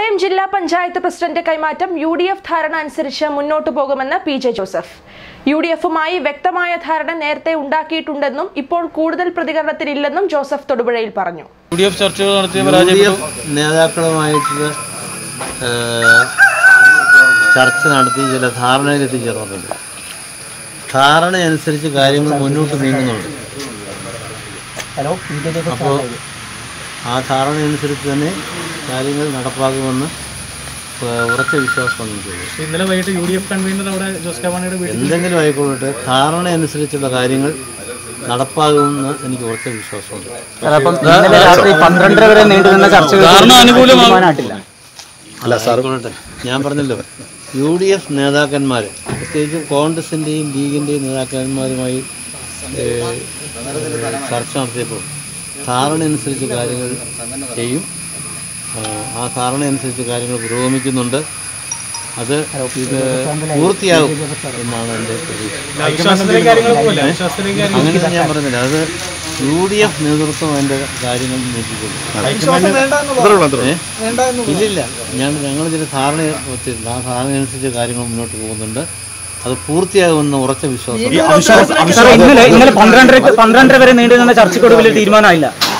കോട്ടയം ജില്ലാ പഞ്ചായത്ത് പ്രസിഡന്റ് കൈമാറ്റം U D F ധാരണ അനുസരിച്ച് മുന്നോട്ടു പോകുമെന്ന് P J Joseph U D എഫുമായി വ്യക്തമായ ധാരണ നേരത്തെ ഉണ്ടാക്കിയിട്ടുണ്ടെന്നും ഇപ്പോൾ കൂടുതൽ പ്രതികരണത്തിനില്ലെന്നും ജോസഫ് തൊടുപുഴയിൽ പറഞ്ഞു യു ഡി എഫ് ചർച്ചകൾ നടത്തി യു ഡി പരാജയപ്പെട്ടു എഫ് നേതാക്കളുമായിട്ട് ഏഹ്, ചർച്ച നടത്തി ചില ധാരണയിൽ എത്തിച്ചേർന്നിട്ടുണ്ട് ധാരണയനുസരിച്ച് കാര്യങ്ങൾ മുന്നോട്ട് നീങ്ങുന്നുണ്ട് അപ്പോൾ ആ ധാരണയനുസരിച്ച് തന്നെ കാര്യങ്ങൾ നടപ്പാക്കുമെന്ന് ഏഹ്, ഉറച്ച വിശ്വാസമാണ് എനിക്കുള്ളത് ഇന്നലെ വൈകിട്ട് യു ഡി എഫ് കൺവീനർ അവിടെ ജോസ് കെ മാണിയുടെ വീട്ടിൽ എന്തെങ്കിലും ആയിക്കൊള്ളട്ടെ ധാരണയനുസരിച്ചുള്ള കാര്യങ്ങൾ നടപ്പാകുമെന്ന് എനിക്ക് ഉറച്ച വിശ്വാസമുണ്ട് അപ്പം ഇന്നലെ രാത്രി പന്ത്രണ്ടര വരെ നീണ്ടുനിന്ന ചർച്ചകൾ ധാരണ അനുകൂലമാണ് തീരുമാനമായിട്ടില്ല അല്ല സാറിക്കൊള്ളട്ടെ ഞാൻ പറഞ്ഞല്ലോ യു ഡി എഫ് നേതാക്കന്മാർ പ്രത്യേകിച്ചും കോൺഗ്രസിൻ്റെയും ലീഗിൻ്റെയും നേതാക്കന്മാരുമായി ഏഹ്, ചർച്ച നടത്തിയപ്പോൾ ധാരണ അനുസരിച്ച് കാര്യങ്ങൾ ചെയ്യും ആഹ്, ആ ധാരണ അനുസരിച്ച് കാര്യങ്ങൾ പുരോഗമിക്കുന്നുണ്ട് അത് ഇത് പൂർത്തിയാകും എന്നാണ് എൻ്റെ പ്രതീക്ഷ അങ്ങനെ ഞാൻ പറഞ്ഞില്ല അത് യു ഡി എഫ് നേതൃത്വം അതിൻ്റെ കാര്യങ്ങൾ നോക്കിക്കൊള്ളു ഏ? ഇല്ലില്ല ഞാൻ ഞങ്ങൾ ചില ധാരണ ഒത്തിട്ടുണ്ട് ആ ധാരണ അനുസരിച്ച് കാര്യങ്ങൾ മുന്നോട്ട് പോകുന്നുണ്ട് അത് പൂർത്തിയാകുമെന്ന് ഉറച്ച വിശ്വാസം സാർ, ഇന്നലെ ഇന്നലെ പന്ത്രണ്ടര പന്ത്രണ്ടര വരെ നീണ്ടുനിന്ന ചർച്ചയ്ക്കൊടുവിൽ തീരുമാനമായില്ല